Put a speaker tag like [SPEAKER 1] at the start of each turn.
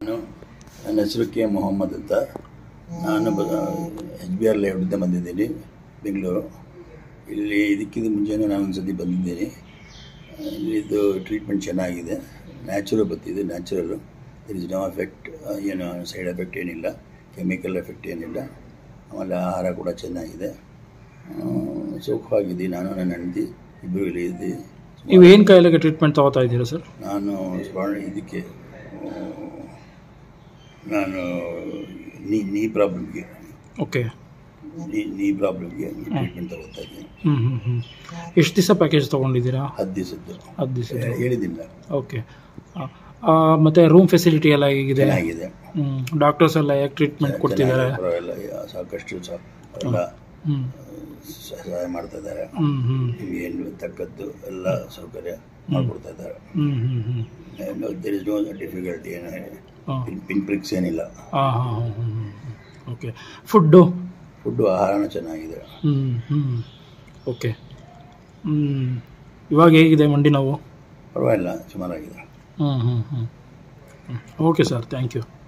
[SPEAKER 1] ನಾನು ನನ್ನ ಹೆಸರು ಕೆ ಮೊಹಮ್ಮದ್ ಅಂತ ನಾನು ಎಚ್ ಬಿ ಆರ್ ಲೇಔಟಿಂದ ಬಂದಿದ್ದೀನಿ ಬೆಂಗಳೂರು ಇಲ್ಲಿ ಇದಕ್ಕಿಂತ ಮುಂಚೆನೇ ನಾನು ಒಂದು ಸತಿ ಬಂದಿದ್ದೀನಿ ಇಲ್ಲಿದು ಟ್ರೀಟ್ಮೆಂಟ್ ಚೆನ್ನಾಗಿದೆ ನ್ಯಾಚುರೋಪತಿ ಇದು natural there is no effect ಏನು ಸೈಡ್ ಎಫೆಕ್ಟ್ ಏನಿಲ್ಲ ಕೆಮಿಕಲ್ ಎಫೆಕ್ಟ್ ಏನಿಲ್ಲ ಆಮೇಲೆ ಆಹಾರ ಕೂಡ ಚೆನ್ನಾಗಿದೆ ಆ, ಸುಖವಾಗಿದ್ದೀನಿ ನಾನು ನನ್ನ ಹೆಂಡತಿ ಇಬ್ಬರು ಇಲ್ಲಿ ಇದ್ದೀವಿ
[SPEAKER 2] ನೀವು ಏನು ಕಾಯಿಲೆಗೆ ಟ್ರೀಟ್ಮೆಂಟ್ ತಗೋತಾ ಇದ್ದೀರಾ ಸರ್
[SPEAKER 1] ನಾನು ಸ್ವರ್ಣ ಇದಕ್ಕೆ ಆ, ನಾನು ನೀ ನೀ ಪ್ರಾಬ್ಲಮ್ಗೆ
[SPEAKER 2] ಓಕೆ
[SPEAKER 1] ನೀ ನೀ ಪ್ರಾಬ್ಲಮ್ಗೆ ಟ್ರೀಟ್ಮೆಂಟ್ ತಗೋತಾ ಇದ್ದೀನಿ
[SPEAKER 2] ಹ್ಞೂ ಹ್ಞೂ ಹ್ಞೂ ಎಷ್ಟು ದಿವಸ ಪ್ಯಾಕೇಜ್ ತೊಗೊಂಡಿದ್ದೀರಾ
[SPEAKER 1] ಹತ್ತು ದಿವಸದ್ದು
[SPEAKER 2] ಹತ್ತು ದಿವಸ
[SPEAKER 1] ಹೇಳಿದ್ದಿಲ್ಲ
[SPEAKER 2] ಓಕೆ ಮತ್ತು ರೂಮ್ ಫೆಸಿಲಿಟಿ ಎಲ್ಲ ಹೇಗಿದೆ
[SPEAKER 1] ಚೆನ್ನಾಗಿದೆ
[SPEAKER 2] ಹ್ಞೂ ಡಾಕ್ಟರ್ಸ್ ಎಲ್ಲ ಹೇಗೆ ಟ್ರೀಟ್ಮೆಂಟ್ ಕೊಡ್ತಿದ್ದಾರೆ
[SPEAKER 1] ಚೆನ್ನಾಗಿದೆ, ಪರವಾಗಿಲ್ಲ ಯಾ- ಸಾಕಷ್ಟು ಸಹ ಎಲ್ಲ
[SPEAKER 2] ಹ್ಞೂ
[SPEAKER 1] ಸಹಾಯ ಮಾಡ್ತಾ ಇದ್ದಾರೆ
[SPEAKER 2] ಹ್ಞೂ ಹ್ಞೂ
[SPEAKER 1] ನಿಮ್ಗೆ ಏನು ತಕ್ಕದ್ದು ಎಲ್ಲ ಸೌಕರ್ಯ ಮಾಡಿಕೊಡ್ತಾ ಇದ್ದಾರೆ
[SPEAKER 2] ಹ್ಞೂ ಹ್ಞೂ ಹ್ಞೂ
[SPEAKER 1] ದರ್ ಇಸ್ ನೋ ಡಿಫಿಕಲ್ಟಿ ಏನು
[SPEAKER 2] ಹಾಂ
[SPEAKER 1] ಪಿನ್ ಪಿನ್ ಪ್ರಿಕ್ಸ್ ಏನಿಲ್ಲ
[SPEAKER 2] ಹಾಂ ಹಾಂ ಹ್ಞೂ ಹ್ಞೂ ಓಕೆ ಫುಡ್ಡು
[SPEAKER 1] ಫುಡ್ಡು ಆಹಾರನೂ ಚೆನ್ನಾಗಿದೆ
[SPEAKER 2] ಹ್ಞೂ ಹ್ಞೂ ಓಕೆ ಹ್ಞೂ ಇವಾಗ ಹೇಗಿದೆ ಮಂಡಿ ನೋವು
[SPEAKER 1] ಪರವಾಗಿಲ್ಲ ಸುಮಾರಾಗಿದೆ
[SPEAKER 2] ಹ್ಞೂ ಹ್ಞೂ ಹ್ಞೂ ಓಕೆ ಸರ್ ಥ್ಯಾಂಕ್ ಯು